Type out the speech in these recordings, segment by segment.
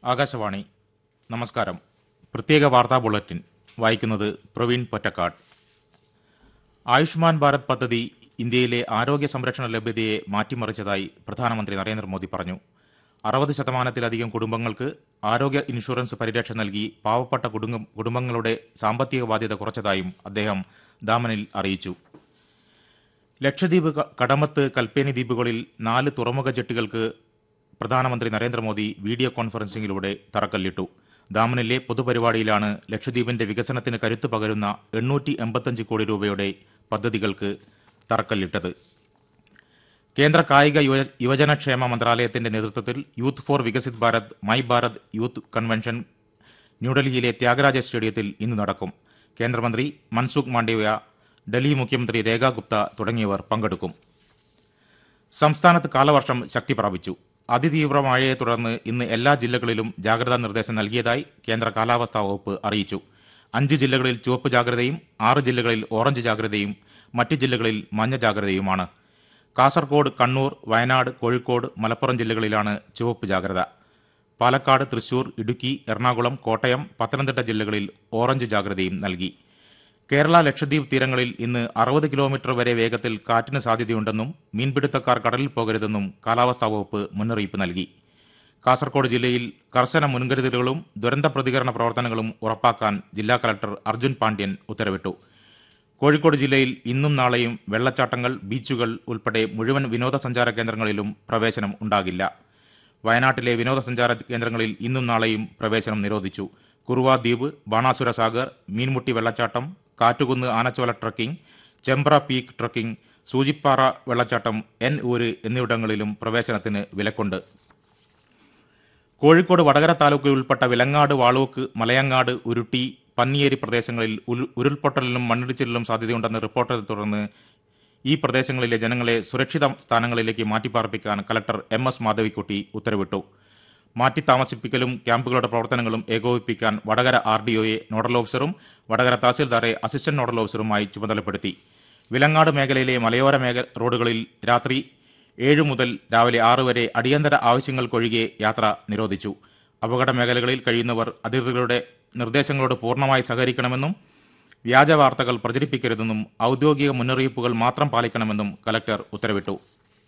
ആകാശവാണി നമസ്കാരം പ്രത്യേക വാർത്താ ബുള്ളറ്റിൻ വായിക്കുന്നത് പ്രവീൺ പൊറ്റക്കാട് ആയുഷ്മാൻ ഭാരത് പദ്ധതി ഇന്ത്യയിലെ ആരോഗ്യ സംരക്ഷണ ലഭ്യതയെ മാറ്റിമറിച്ചതായി പ്രധാനമന്ത്രി നരേന്ദ്രമോദി പറഞ്ഞു അറുപത് ശതമാനത്തിലധികം കുടുംബങ്ങൾക്ക് ആരോഗ്യ ഇൻഷുറൻസ് പരിരക്ഷ നൽകി പാവപ്പെട്ട കുടുംബ കുടുംബങ്ങളുടെ സാമ്പത്തിക ബാധ്യത കുറച്ചതായും അദ്ദേഹം ദാമനിൽ അറിയിച്ചു ലക്ഷദ്വീപ് ക- കടമത്ത് കൽപ്പേനി ദ്വീപുകളിൽ നാല് തുറമുഖ ജെട്ടികൾക്ക് പ്രധാനമന്ത്രി നരേന്ദ്രമോദി വീഡിയോ കോൺഫറൻസിംഗിലൂടെ തറക്കല്ലിട്ടു ദാമനിലെ പൊതുപരിപാടിയിലാണ് ലക്ഷദ്വീപിന്റെ വികസനത്തിന് കരുത്തു പകരുന്ന എണ്ണൂറ്റി എൺപത്തഞ്ച് കോടി രൂപയുടെ പദ്ധതികൾക്ക് തറക്കല്ലിട്ടത് കേന്ദ്ര കായിക യുവ- യുവജനക്ഷേമ മന്ത്രാലയത്തിന്റെ നേതൃത്വത്തിൽ youth for Viksit Bharat my Bharat youth convention ന്യൂഡൽഹിയിലെ ത്യാഗരാജ സ്റ്റേഡിയത്തിൽ ഇന്ന് നടക്കും കേന്ദ്രമന്ത്രി മൻസുഖ് മാണ്ഡവ്യ ഡൽഹി മുഖ്യമന്ത്രി രേഖ ഗുപ്ത തുടങ്ങിയവർ പങ്കെടുക്കും സംസ്ഥാനത്ത് കാലവർഷം ശക്തി പ്രാപിച്ചു അതിതീവ്ര മഴയെ തുടർന്ന് ഇന്ന് എല്ലാ ജില്ലകളിലും ജാഗ്രതാ നിർദ്ദേശം നൽകിയതായി കേന്ദ്ര കാലാവസ്ഥാ വകുപ്പ് അറിയിച്ചു അഞ്ച് ജില്ലകളിൽ ചുവപ്പ് ജാഗ്രതയും ആറ് ജില്ലകളിൽ ഓറഞ്ച് ജാഗ്രതയും മറ്റ് ജില്ലകളിൽ മഞ്ഞ ജാഗ്രതയുമാണ് കാസർഗോഡ് കണ്ണൂർ വയനാട് കോഴിക്കോട് മലപ്പുറം ജില്ലകളിലാണ് ചുവപ്പ് ജാഗ്രത പാലക്കാട് തൃശൂർ ഇടുക്കി എറണാകുളം കോട്ടയം പത്തനംതിട്ട ജില്ലകളിൽ ഓറഞ്ച് ജാഗ്രതയും നൽകി കേരള ലക്ഷദ്വീപ് തീരങ്ങളിൽ ഇന്ന് അറുപത് കിലോമീറ്റർ വരെ വേഗത്തിൽ കാറ്റിന് സാധ്യതയുണ്ടെന്നും മീൻപിടുത്തക്കാർ കടലിൽ പോകരുതെന്നും കാലാവസ്ഥാ വകുപ്പ് മുന്നറിയിപ്പ് നൽകി കാസർഗോഡ് ജില്ലയിൽ കർശന മുൻകരുതലുകളും ദുരന്ത പ്രതികരണ പ്രവർത്തനങ്ങളും ഉറപ്പാക്കാൻ ജില്ലാ കലക്ടർ അർജുൻ പാണ്ഡ്യൻ ഉത്തരവിട്ടു കോഴിക്കോട് ജില്ലയിൽ ഇന്നും നാളെയും വെള്ളച്ചാട്ടങ്ങൾ ബീച്ചുകൾ ഉൾപ്പെടെ മുഴുവൻ വിനോദസഞ്ചാര കേന്ദ്രങ്ങളിലും പ്രവേശനം ഉണ്ടാകില്ല വയനാട്ടിലെ വിനോദസഞ്ചാര കേന്ദ്രങ്ങളിൽ ഇന്നും നാളെയും പ്രവേശനം നിരോധിച്ചു കുറുവ ദ്വീപ് ബാണാസുര സാഗർ മീൻമുട്ടി വെള്ളച്ചാട്ടം Kattukunnu Anachola trekking Chembra peak trekking Soochipara വെള്ളച്ചാട്ടം എൻ ഊര് എന്നിവിടങ്ങളിലും പ്രവേശനത്തിന് വിലക്കുണ്ട് കോഴിക്കോട് വടകര താലൂക്കിൽ ഉൾപ്പെട്ട വിലങ്ങാട് വാളൂക്ക് മലയങ്ങാട് ഉരുട്ടി പന്നിയേരി പ്രദേശങ്ങളിൽ ഉരു- ഉരുൾപൊട്ടലിലും മണ്ണിടിച്ചിലിലും സാധ്യതയുണ്ടെന്ന് റിപ്പോർട്ടറെ തുടർന്ന് ഈ പ്രദേശങ്ങളിലെ ജനങ്ങളെ സുരക്ഷിത സ്ഥാനങ്ങളിലേക്ക് മാറ്റിപ്പാർപ്പിക്കാൻ കലക്ടർ എം എസ് മാധവിക്കുട്ടി ഉത്തരവിട്ടു മാറ്റി താമസിപ്പിക്കലും ക്യാമ്പുകളുടെ പ്രവർത്തനങ്ങളും ഏകോപിപ്പിക്കാൻ വടകര ആർ ഡി ഒയെ നോഡൽ ഓഫീസറും വടകര തഹസിൽദാറെ അസിസ്റ്റന്റ് നോഡൽ ഓഫീസറുമായി ചുമതലപ്പെടുത്തി വിലങ്ങാട് മേഖലയിലെ മലയോര മേഖ റോഡുകളിൽ രാത്രി ഏഴ് മുതൽ രാവിലെ ആറ് വരെ അടിയന്തര ആവശ്യങ്ങൾക്കൊഴികെ യാത്ര നിരോധിച്ചു അപകട മേഖലകളിൽ കഴിയുന്നവർ അധികൃതരുടെ നിർദ്ദേശങ്ങളോട് പൂർണ്ണമായി സഹകരിക്കണമെന്നും വ്യാജ വാർത്തകൾ പ്രചരിപ്പിക്കരുതെന്നും ഔദ്യോഗിക മുന്നറിയിപ്പുകൾ മാത്രം പാലിക്കണമെന്നും കലക്ടർ ഉത്തരവിട്ടു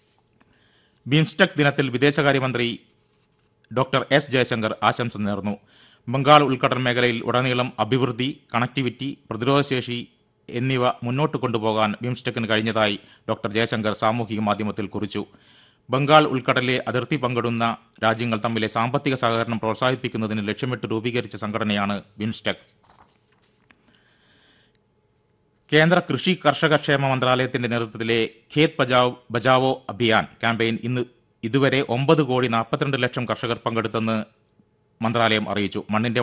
ബിംസ്റ്റെക് ദിനത്തിൽ വിദേശകാര്യമന്ത്രി ഡോക്ടർ എസ് ജയശങ്കർ ആശംസ നേർന്നു ബംഗാൾ ഉൾക്കടൽ മേഖലയിൽ ഉടനീളം അഭിവൃദ്ധി കണക്ടിവിറ്റി പ്രതിരോധശേഷി എന്നിവ മുന്നോട്ട് കൊണ്ടുപോകാൻ ബിംസ്റ്റെക്കിന് കഴിഞ്ഞതായി ഡോക്ടർ ജയശങ്കർ സാമൂഹിക മാധ്യമത്തിൽ കുറിച്ചു ബംഗാൾ ഉൾക്കടലിലെ അതിർത്തി പങ്കിടുന്ന രാജ്യങ്ങൾ തമ്മിലെ സാമ്പത്തിക സഹകരണം പ്രോത്സാഹിപ്പിക്കുന്നതിന് ലക്ഷ്യമിട്ട് രൂപീകരിച്ച സംഘടനയാണ് ബിംസ്റ്റെക് കേന്ദ്ര കൃഷി കർഷക ക്ഷേമ മന്ത്രാലയത്തിന്റെ നേതൃത്വത്തിലെ ഖേത് ബജാവ് ബജാവോ അഭിയാൻ ക്യാമ്പയിൻ ഇന്ന് ഇതുവരെ ഒമ്പത് കോടി നാൽപ്പത്തിരണ്ട് ലക്ഷം കർഷകർ പങ്കെടുത്തെന്ന് മന്ത്രാലയം അറിയിച്ചു മണ്ണിന്റെ